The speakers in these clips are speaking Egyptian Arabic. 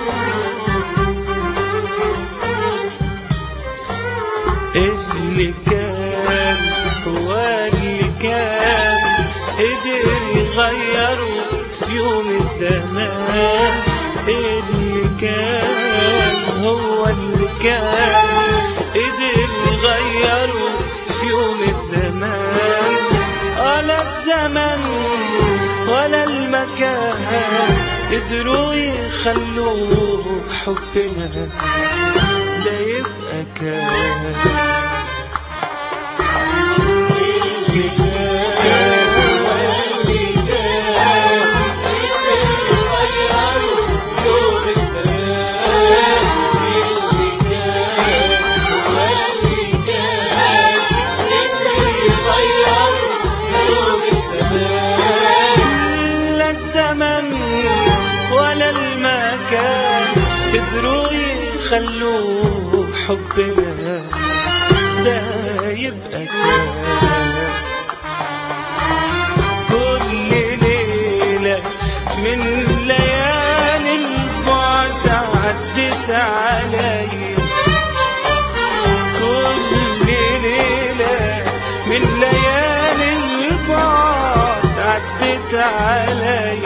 اللي كان هو اللي كان قدر يغيره في يوم الزمان اللي كان هو اللي كان قدر يغيره في يوم الزمان ولا الزمن ولا المكان قدروا يخلوه حبنا ده يبقى كان لا الزمن ولا المكان قدروا يخلوه حبنا ده يبقى كان كل ليلة من ليالي البعد عدت عليا كل ليلة من ليالي البعد عدت عليا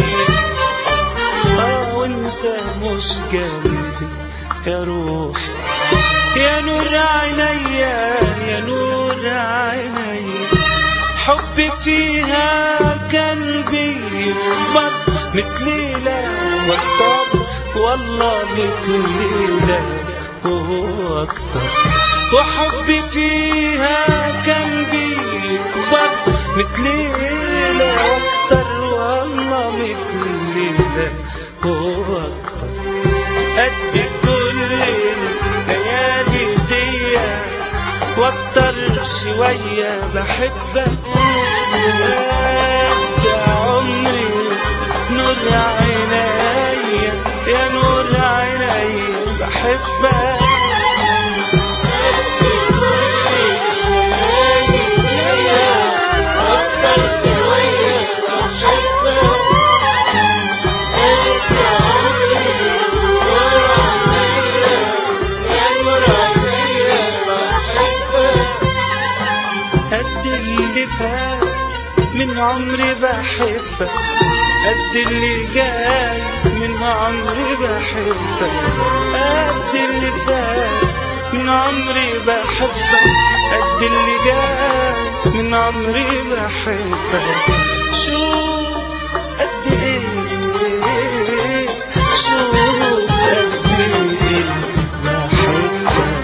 اه وانت مش جنبي يا روح يا نور عينيا يا نور عينيا حبي فيها كان بيكبر مثل ليلة واكتر والله مثل ليلة وهو اكتر وحبي فيها كان بيكبر مثل ليلة واكتر والله مثل ليلة وهو اكتر قد كل الليالي دي واكتر شوية بحبك قد عمري نور عينيا يا نور عينيا بحبك قد اللي فات من عمري بحبك قد اللي جاي من عمري بحبك قد اللي فات من عمري بحبك قد اللي جاي من عمري بحبك شوف قد ايه شوف قد ايه بحبك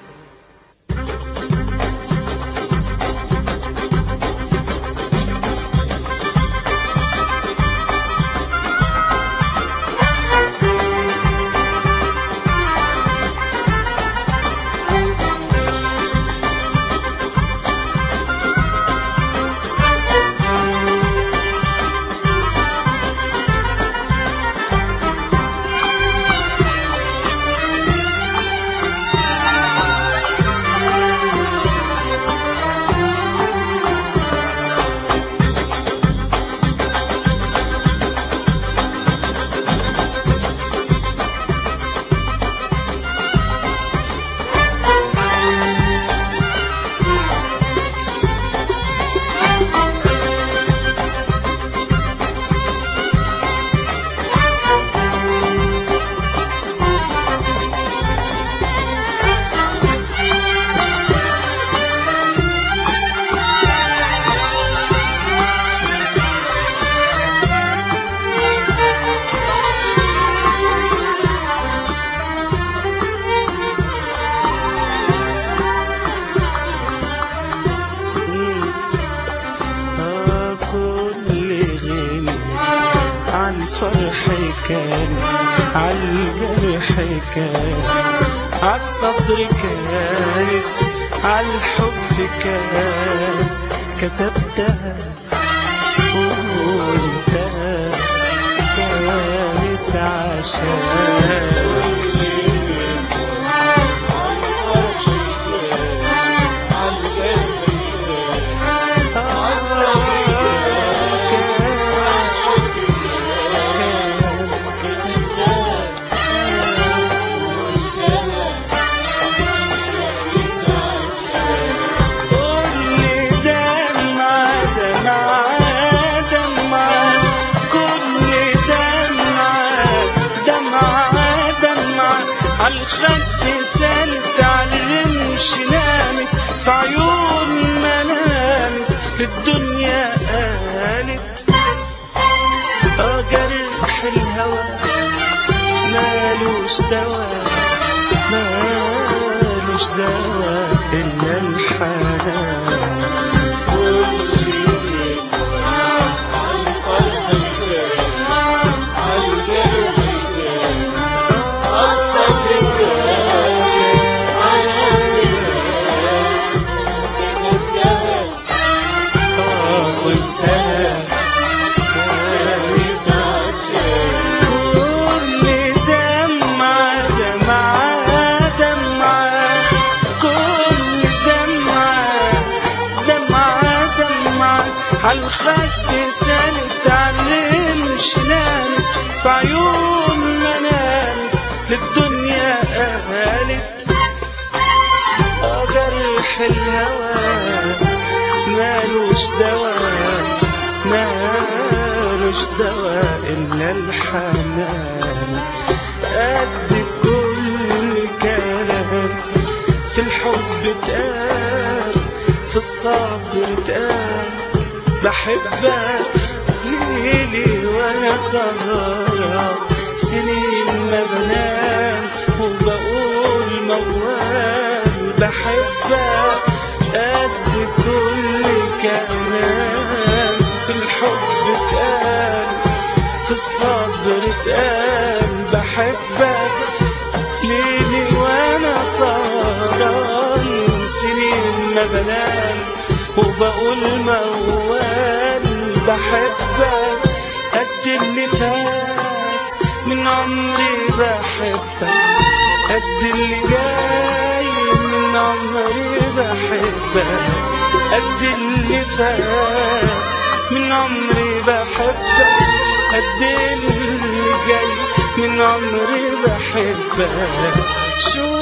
آه كل غنى عالفرح كانت عالجرح كانت عالصدر كانت عالحب كانت كتبتها وقلتها كانت عشان عالخد سالت عالرمش نامت في عيون ما نامت للدنيا قالت اه جرح الهوى مالوش دواء مالوش دواء إلا الحنان آه وانتهى كل دمعة دمعة دمعة كل دمعة دمعة دمعة عالخد سالت عالرمش نامت في عيون ما نامت للدنيا قالت آه جرح الهوى مالوش دواء مالوش دواء إلا الحنان قد كل كلام في الحب اتقال في الصبر اتقال بحبك ليلي وانا سهران سنين ما بنام وبقول موال بحبك قد كل كلام في الحب اتقال في الصبر اتقال بحبك ليلي وانا سهران سنين ما بنام وبقول موال بحبك قد اللي فات من عمري بحبك قد اللي جاي من عمري بحبك قد اللي فات من عمري بحبك قد اللي جاي من عمري بحبك شو